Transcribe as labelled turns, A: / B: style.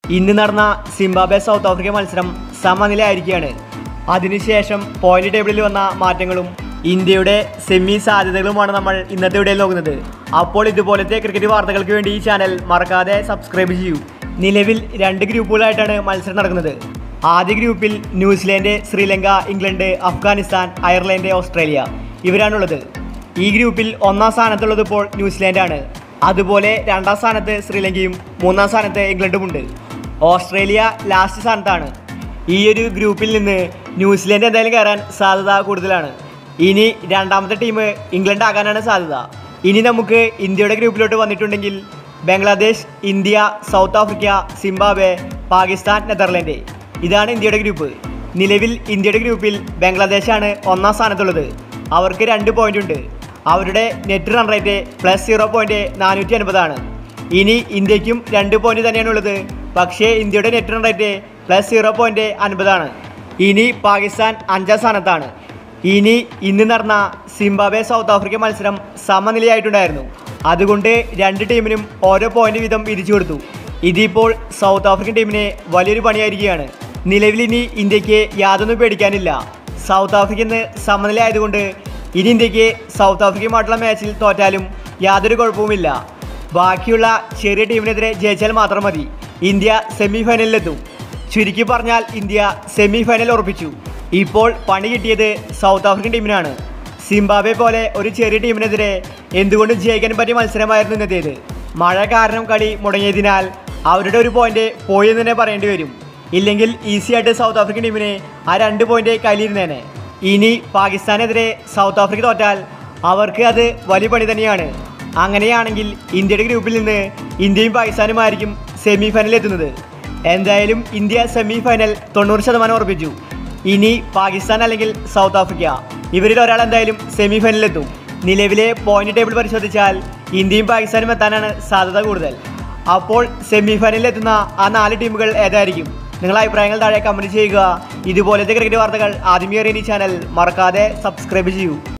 A: ഇന്ന് നടന്ന Zimbabwe south Africa മത്സരം സമനിലയായിരിക്കുകയാണ് അതിനുശേഷം പോയിന്റ് ടേബിളിൽ വന്ന മാറ്റങ്ങളും ഇന്ത്യയുടെ സെമി സാധ്യതകളുമാണ് നമ്മൾ ഇന്നത്തെ വീഡിയോയിൽ നോക്കുന്നത് അപ്പോൾ ഇതുപോലത്തെ ക്രിക്കറ്റ് വാർത്തകൾക്ക് വേണ്ടി ഈ ചാനൽ മറക്കാതെ സബ്സ്ക്രൈബ് ചെയ്യൂ നിലവിൽ രണ്ട് ഗ്രൂപ്പുകളായിട്ടാണ് മത്സരം നടക്കുന്നത് ആദ്യ ഗ്രൂപ്പിൽ New Zealand Sri Lanka England Afghanistan Ireland Australia ഇവരാണുള്ളത് ഈ ഗ്രൂപ്പിൽ ഒന്നാം സ്ഥാനത്തുള്ളത് ഇപ്പോൾ ന്യൂസിലാൻഡാണ് അതുപോലെ രണ്ടാം സ്ഥാനത്ത് ശ്രീലങ്കയും മൂന്നാം സ്ഥാനത്ത് ഇംഗ്ലണ്ടുമുണ്ട് ഓസ്ട്രേലിയ ലാസ്റ്റ് സ്ഥാനത്താണ് ഈ ഒരു ഗ്രൂപ്പിൽ നിന്ന് ന്യൂസിലാൻഡ് എന്തായാലും കയറാൻ സാധ്യത കൂടുതലാണ് ഇനി രണ്ടാമത്തെ ടീം ഇംഗ്ലണ്ട് ആകാനാണ് സാധ്യത ഇനി നമുക്ക് ഇന്ത്യയുടെ ഗ്രൂപ്പിലോട്ട് വന്നിട്ടുണ്ടെങ്കിൽ Bangladesh India South Africa Zimbabwe Pakistan Netherland ഇതാണ് ഇന്ത്യയുടെ ഗ്രൂപ്പ് നിലവിൽ ഇന്ത്യയുടെ ഗ്രൂപ്പിൽ ബംഗ്ലാദേശാണ് ഒന്നാം സ്ഥാനത്തുള്ളത് അവർക്ക് രണ്ട് പോയിന്റ് ഉണ്ട് അവരുടെ net run rate plus zero point നാനൂറ്റി അൻപതാണ് ഇനി ഇന്ത്യക്കും രണ്ട് പോയിന്റ് തന്നെയാണ് ഉള്ളത് പക്ഷേ ഇന്ത്യയുടെ net run rate plus zero point അൻപതാണ് ഇനി പാകിസ്ഥാൻ അഞ്ചാം സ്ഥാനത്താണ് ഇനി ഇന്ന് നടന്ന സിംബാബ്വെ സൗത്ത് ആഫ്രിക്ക മത്സരം സമനിലയായിട്ടുണ്ടായിരുന്നു അതുകൊണ്ട് രണ്ട് ടീമിനും ഓരോ പോയിന്റ് വീതം വിധിച്ചു കൊടുത്തു ഇതിപ്പോൾ സൗത്ത് ആഫ്രിക്കൻ ടീമിന് വലിയൊരു പണിയായിരിക്കുകയാണ് നിലവിൽ ഇനി ഇന്ത്യക്ക് യാതൊന്നും പേടിക്കാനില്ല സൗത്ത് ആഫ്രിക്ക ഇന്ന് സമനില ആയതുകൊണ്ട് ഇനി ഇന്ത്യക്ക് സൗത്ത് ആഫ്രിക്കയുമായിട്ടുള്ള മാച്ചിൽ തോറ്റാലും യാതൊരു കുഴപ്പവുമില്ല ബാക്കിയുള്ള ചെറിയ ടീമിനെതിരെ ജയിച്ചാൽ മാത്രം മതി ഇന്ത്യ സെമി ഫൈനലിലെത്തും ചുരുക്കി പറഞ്ഞാൽ ഇന്ത്യ സെമി ഫൈനൽ ഉറപ്പിച്ചു ഇപ്പോൾ പണി കിട്ടിയത് സൗത്ത് ആഫ്രിക്കൻ ടീമിനാണ് സിംബാബ്വെ പോലെ ഒരു ചെറിയ ടീമിനെതിരെ എന്തുകൊണ്ടും ജയിക്കാൻ പറ്റിയ മത്സരമായിരുന്നു ഇന്നത്തേത് മഴ കാരണം കളി മുടങ്ങിയതിനാൽ അവരുടെ ഒരു പോയിന്റ് പോയി എന്ന് തന്നെ പറയേണ്ടി വരും ഇല്ലെങ്കിൽ ഈസി ആയിട്ട് സൗത്ത് ആഫ്രിക്കൻ ടീമിനെ ആ രണ്ട് പോയിന്റ് കയ്യിലിരുന്നേനെ ഇനി പാകിസ്ഥാനെതിരെ സൗത്ത് ആഫ്രിക്ക തോറ്റാൽ അവർക്ക് അത് വലിയ പണി തന്നെയാണ് അങ്ങനെയാണെങ്കിൽ ഇന്ത്യയുടെ ഗ്രൂപ്പിൽ നിന്ന് ഇന്ത്യയും പാകിസ്ഥാനുമായിരിക്കും സെമി ഫൈനലിൽ എത്തുന്നത് എന്തായാലും ഇന്ത്യ സെമി ഫൈനൽ തൊണ്ണൂറ് ശതമാനം ഉറപ്പിച്ചു ഇനി പാകിസ്ഥാൻ അല്ലെങ്കിൽ സൗത്ത് ആഫ്രിക്ക ഇവരിൽ ഒരാൾ എന്തായാലും സെമി ഫൈനലിലെത്തും നിലവിലെ പോയിന്റ് ടേബിൾ പരിശോധിച്ചാൽ ഇന്ത്യയും പാകിസ്ഥാനും എത്താനാണ് സാധ്യത കൂടുതൽ അപ്പോൾ സെമി ഫൈനലിൽ എത്തുന്ന ആ നാല് ടീമുകൾ ഏതായിരിക്കും നിങ്ങളുടെ അഭിപ്രായങ്ങൾ താഴെ കമൻറ്റ് ചെയ്യുക ഇതുപോലത്തെ ക്രിക്കറ്റ് വാർത്തകൾ ആദ്യമേ അറിയാൻ ഈ ചാനൽ മറക്കാതെ സബ്സ്ക്രൈബ് ചെയ്യൂ